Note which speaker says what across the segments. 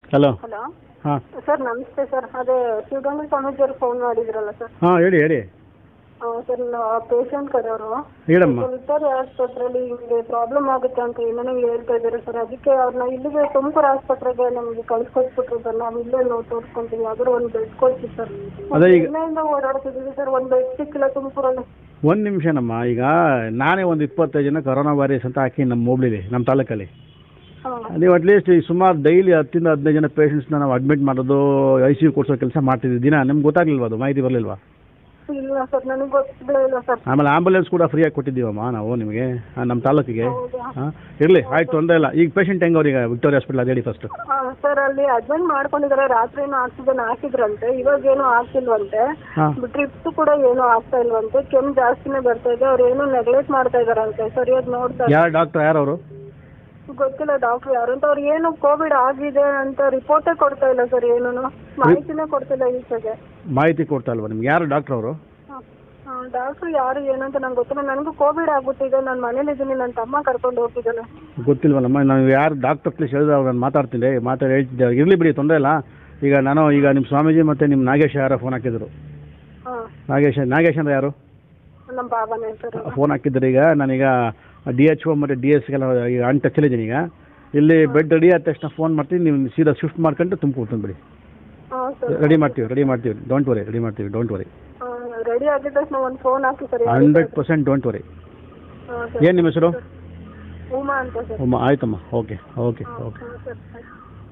Speaker 1: Hello
Speaker 2: hello
Speaker 1: ಹಾಂ
Speaker 2: sir ನಮಸ್ತೆ sir ಅದೇ ಶಿವಗಂಗಾ ಸ್ವಾಮೀಜಿ ಅವ್ರು ಫೋನ್ ಮಾಡಿದ್ರಲ್ಲ ಸರ್
Speaker 1: ಹಾಂ ಹೇಳಿ ಹೇಳಿ
Speaker 2: ಸರ್ ಪೇಷಂಟ್ ಕಡೆಯವರು
Speaker 1: ಹೇಳಮ್ಮ
Speaker 2: ಸರ್ಕಾರಿ ಆಸ್ಪತ್ರೆಯಲ್ಲಿ ಹಿಂಗೆ ಪ್ರಾಬ್ಲಮ್ ಆಗುತ್ತೆ ಅಂತ ಏನೇನೋ ಹೇಳ್ತಾ ಇದ್ದಾರೆ ಸರ್ ಅದಕ್ಕೆ ಅವ್ರನ್ನ ಇಲ್ಲಿಗೆ ತುಮಕೂರು ಆಸ್ಪತ್ರೆಗೆ ನಮಗೆ ಕಳ್ಸಿಕೊಟ್ಬಿಟ್ರು ಸರ್ ನಾವು ಇಲ್ಲೇ ನಾವು ತೋರಿಸ್ಕೊಂತೀವಿ ಯಾವ್ದಾದ್ರು ಒಂದು ಬೆಡ್ ಕೊಡ್ತೀವಿ ಸರ್
Speaker 1: ಅದೇ ಈಗ-
Speaker 2: ದಿನದಿಂದ ಓಡಾಡ್ತಿದ್ದೀವಿ ಸರ್ ಒಂದು ಬೆಡ್ ಸಿಕ್ಕಿಲ್ಲ ತುಮಕೂರಲ್ಲಿ
Speaker 1: ಒಂದು ನಿಮಿಷನಮ್ಮ ಈಗ ನಾನೇ ಒಂದು ಇಪ್ಪತ್ತೈದು ಜನ ಕರೋನಾ ವೈರಸ್ ಅಂತ ಹಾಕಿ ನಮ್ಮ ಹೋಬ್ಳಿಲಿ ನಮ್ಮ ತಾಲೂಕಲ್ಲಿ
Speaker 2: ಹಾಂ
Speaker 1: ನೀವು ಅಟ್ಲೀಸ್ಟ್ ಈ ಸುಮಾರು ಡೈಲಿ ಹತ್ತಿಂದ ಹದಿನೈದು ಜನ ಪೇಷಂಟ್ಸ್ನ ನಾವು ಅಡ್ಮಿಟ್ ಮಾಡೋದು ಐ ಸಿ ಯು ಕೊಡಿಸೋ ಕೆಲಸ ಮಾಡ್ತಿದ್ದೀವಿ ದಿನ ನಿಮ್ಗೆ ಗೊತ್ತಾಗ್ಲಿಲ್ವಾ ಅದು ಮಾಹಿತಿ ಬರಲಿಲ್ವಾ
Speaker 2: ಇಲ್ಲ ಸರ್ ನನಗೆ ಗೊತ್ತಿಲ್ಲ ಇಲ್ಲ ಸರ್
Speaker 1: ಆಮೇಲೆ ಆಂಬುಲೆನ್ಸ್ ಕೂಡ ಫ್ರೀಯಾಗಿ ಕೊಟ್ಟಿದ್ದೀವಮ್ಮ ನಾವು ನಿಮಗೆ ಆ, ನಮ್ಮ ತಾಲೂಕಿಗೆ
Speaker 2: ಹೌದಾ
Speaker 1: ಹಾಂ ಇರಲಿ ಆಯ್ತು ತೊಂದರೆ ಇಲ್ಲ ಈಗ ಪೇಷಂಟ್ ಹೆಂಗೆ ಅವ್ರಿಗೆ ವಿಕ್ಟೋರಿಯಾ ಹಾಸ್ಪಿಟಲ್ ಅದು ಹೇಳಿ ಫಸ್ಟ್
Speaker 2: ಹಾಂ ಸರ್ ಅಲ್ಲಿ ಅಡ್ಮಿಟ್ ಮಾಡ್ಕೊಂಡಿದ್ದಾರೆ ರಾತ್ರಿನೂ ಆಕ್ಸಿಜನ್ ಹಾಕಿದ್ರಂತೆ ಇವಾಗ ಏನೂ ಆಗ್ತಿಲ್ವಂತೆ
Speaker 1: ಹಾಂ
Speaker 2: ಟ್ರಿಪ್ಸ್ ಕೂಡ ಏನೂ ಆಗ್ತಾ ಇಲ್ವಂತೆ ಕೆಮ್ಮು ಜಾಸ್ತಿನೇ ಬರ್ತಾ ಇದೆ ಅವ್ರು ಏನೋ ನೆಗ್ಲೆಕ್ಟ್ ಮಾಡ್ತಾ ಇದಾರಂತೆ ಸರಿಯಾಗಿ ನೋಡ್ತಾ
Speaker 1: ಯಾರು ಡಾಕ್ಟರ್ ಯಾರು ಅವರು
Speaker 2: ಗೊತ್ತಿಲ್ಲ ಡಾಕ್ಟರ್ ಯಾರು ಅಂತ ಅವ್ರು ಏನು ಕೋವಿಡ್ ಆಗಿದೆ ಅಂತ ರಿಪೋರ್ಟೇ ಕೊಡ್ತಾ ಇಲ್ಲ ಸರ್ ಏನೂ ಮಾಹಿತಿನೇ ಕೊಡ್ತಿಲ್ಲ ಈಚೆಗೆ
Speaker 1: ಮಾಹಿತಿ ಕೊಡ್ತಾ ಇಲ್ವಾ ನಿಮ್ಗೆ ಯಾರು ಡಾಕ್ಟರ್ ಅವರು
Speaker 2: ಡಾಕ್ಟ್ರು ಯಾರು ಏನಂತ ನಂಗೆ ಗೊತ್ತಿಲ್ಲ ನನಗೂ ಕೋವಿಡ್ ಆಗ್ಬಿಟ್ಟಿದೆ ನಾನು ಮನೇಲಿದ್ದೀನಿ ನನ್ನ ತಮ್ಮ ಕರ್ಕೊಂಡು ಹೋಗಿದ್ದಾನೆ
Speaker 1: ಗೊತ್ತಿಲ್ವಲ್ಲಮ್ಮ ನಾವು ಯಾರು ಡಾಕ್ಟರ್ ಪ್ಲೀಸ್ ಹೇಳಿದ್ರೆ ಅವ್ರು ನಾನು ಮಾತಾಡ್ತೀನಿ ಮಾತಾಡಿ ಹೇಳ್ತಿದ್ದೆ ಇರಲಿ ಬಿಡಿ ತೊಂದರೆ ಇಲ್ಲ ಈಗ ನಾನು ಈಗ ನಿಮ್ಮ ಸ್ವಾಮೀಜಿ ಮತ್ತು ನಿಮ್ಮ ನಾಗೇಶ್ ಯಾರೋ ಫೋನ್ ಹಾಕಿದ್ರು
Speaker 2: ಹಾಂ
Speaker 1: ನಾಗೇಶ್ ನಾಗೇಶ್ ಅಂದ್ರೆ ಯಾರು
Speaker 2: ನಮ್ಮ ಬಾಬಾನೇ ಸರ್
Speaker 1: ಫೋನ್ ಹಾಕಿದ್ರು ಈಗ ನಾನೀಗ ಡಿ ಎಚ್ ಒ ಮತ್ತು ಡಿ ಎಸ್ಗೆಲ್ಲ ಈಗ ಅನ್ ಟಚಲ್ಲಿದ್ದೀನಿ ಈಗ ಇಲ್ಲಿ ಬೆಡ್ ರೆಡಿ ಆದ ತಕ್ಷಣ ಫೋನ್ ಮಾಡ್ತೀನಿ ನೀವು ಸೀದಾ ಶಿಫ್ಟ್ ಮಾಡ್ಕೊಂಡು ತುಂಬಿಕೊಡ್ತೀನಿ ಬಿಡಿ
Speaker 2: ಹಾಂ ಸರ್
Speaker 1: ರೆಡಿ ಮಾಡ್ತೀವಿ ರೆಡಿ ಮಾಡ್ತೀವಿ ಡೋಂಟ್ ವರಿ ರೆಡಿ ಮಾಡ್ತೀವಿ ಡೋಂಟ್ ವರಿ
Speaker 2: ರೆಡಿ ಆಗಿದ ತಕ್ಷಣ ಒಂದು ಫೋನ್ ಹಾಕಿ sir
Speaker 1: hundred percent don't worry
Speaker 2: ಹಾಂ ಸರ್
Speaker 1: ಏನು ನಿಮ್ಮ ಹೆಸರು
Speaker 2: ಉಮಾ ಅಂತ ಸರ್
Speaker 1: ಅಮ್ಮ ಆಯ್ತಮ್ಮ ಓಕೆ ಓಕೆ ಓಕೆ
Speaker 2: ಹಾಂ ಸರ್ ಆಯ್ತು.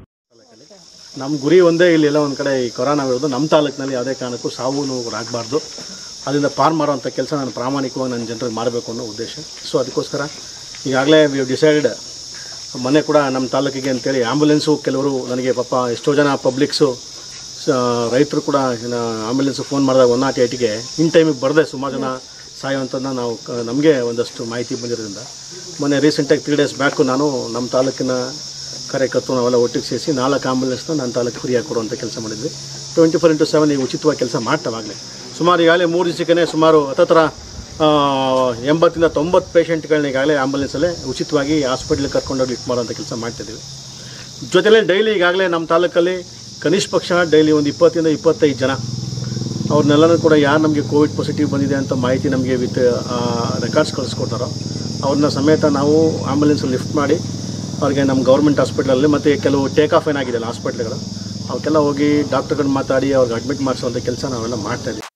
Speaker 1: ನಮ್ಮ ಗುರಿ ಒಂದೇ ಇಲ್ಲಿ ಎಲ್ಲ ಒಂದು ಕಡೆ ಈ ಕೊರೋನಾ ವಿರುದ್ಧ ನಮ್ಮ ತಾಲೂಕಿನಲ್ಲಿ ಯಾವುದೇ ಕಾರಣಕ್ಕೂ ಸಾವು ನೋವು ಆಗಬಾರ್ದು ಅದರಿಂದ ಪಾರ್ ಮಾರುವಂಥ ಕೆಲಸ ನಾನು ಪ್ರಾಮಾಣಿಕವಾಗಿ ನನ್ನ ಜನರಿಗೆ ಮಾಡಬೇಕು ಅನ್ನೋ ಉದ್ದೇಶ ಸೊ ಅದಕ್ಕೋಸ್ಕರ ಈಗಾಗಲೇ ವಿ ಡಿಸೈಡೆಡ್ ಮೊನ್ನೆ ಕೂಡ ನಮ್ಮ ತಾಲೂಕಿಗೆ ಅಂತೇಳಿ ಆ್ಯಂಬುಲೆನ್ಸು ಕೆಲವರು ನನಗೆ ಪಾಪ ಎಷ್ಟೋ ಜನ ಪಬ್ಲಿಕ್ಸು ರೈತರು ಕೂಡ ಆಂಬುಲೆನ್ಸ್ ಫೋನ್ ಮಾಡಿದಾಗ ಒನ್ ನಾಟ್ ಏಯ್ಟಿಗೆ ಇನ್ ಟೈಮಿಗೆ ಬರದೆ ಸುಮಾರು ಜನ ಸಾಯುವಂಥದ್ದನ್ನ ನಾವು ಕ- ನಮಗೆ ಒಂದಷ್ಟು ಮಾಹಿತಿ ಬಂದಿರೋದ್ರಿಂದ ಮೊನ್ನೆ ರೀಸೆಂಟಾಗಿ ತ್ರೀ ಡೇಸ್ ಬ್ಯಾಕು ನಾನು ನಮ್ಮ ತಾಲೂಕಿನ ಕಾರ್ಯಕರ್ತರು ನಾವೆಲ್ಲ ಒಟ್ಟಿಗೆ ಸೇರಿಸಿ ನಾಲ್ಕು ಆಂಬುಲೆನ್ಸ್ನ ನನ್ನ ತಾಲೂಕು ಫ್ರೀಯಾಗಿ ಕೊಡುವಂಥ ಕೆಲಸ ಮಾಡಿದ್ವಿ ಟ್ವೆಂಟಿ ಫೋರ್ ಇಂಟು ಸೆವೆನ್ ಈಗ ಉಚಿತವಾಗಿ ಕೆಲಸ ಮಾಡ್ತಾವಾಗಲೇ ಸುಮಾರು ಈಗಾಗಲೇ ಮೂರು ದಿವಸಕ್ಕೆ ಸುಮಾರು ಹತ್ತತ್ರ ಆ, ಎಂಬತ್ತಿಂದ ತೊಂಬತ್ತು ಪೇಷಂಟ್ಗಳನ್ನ ಈಗಾಗಲೇ ಆಂಬುಲೆನ್ಸಲ್ಲೇ ಉಚಿತವಾಗಿ ಹಾಸ್ಪಿಟ್ಲಿಗೆ ಕರ್ಕೊಂಡೋಗಿ ಲಿಫ್ಟ್ ಮಾಡೋಂಥ ಕೆಲಸ ಮಾಡ್ತಿದ್ದೀವಿ ಜೊತೆಲೇ ಡೈಲಿ ಈಗಾಗಲೇ ನಮ್ಮ ತಾಲೂಕಲ್ಲಿ ಕನಿಷ್ಠ ಪಕ್ಷ ಡೈಲಿ ಒಂದು ಇಪ್ಪತ್ತರಿಂದ ಇಪ್ಪತ್ತೈದು ಜನ ಅವ್ರನ್ನೆಲ್ಲನೂ ಕೂಡ ಯಾರು ನಮಗೆ ಕೋವಿಡ್ ಪಾಸಿಟಿವ್ ಬಂದಿದೆ ಅಂತ ಮಾಹಿತಿ ನಮಗೆ ವಿತ್ ರೆಕಾರ್ಡ್ಸ್ ಕಳಿಸ್ಕೊಡ್ತಾರೋ ಅವ್ರನ್ನ ಸಮೇತ ನಾವು ಆಂಬುಲೆನ್ಸ್ ಲಿಫ್ಟ್ ಮಾಡಿ ಅವ್ರಿಗೆ ನಮ್ಮ ಗೌರ್ಮೆಂಟ್ ಹಾಸ್ಪಿಟ್ಲಲ್ಲಿ ಮತ್ತು ಕೆಲವು ಟೇಕ್ ಆಫ್ ಏನಾಗಿದೆಯಲ್ಲ ಹಾಸ್ಪಿಟ್ಲ್ಗಳು ಅವಕ್ಕೆಲ್ಲ ಹೋಗಿ ಡಾಕ್ಟರ್ಗಳು ಮಾತಾಡಿ ಅವ್ರಿಗೆ ಅಡ್ಮಿಟ್ ಮಾಡಿಸುವಂಥ ಕೆಲಸ ನಾವೆಲ್ಲ ಮಾಡ್ತಾಯಿದ್ದೀವಿ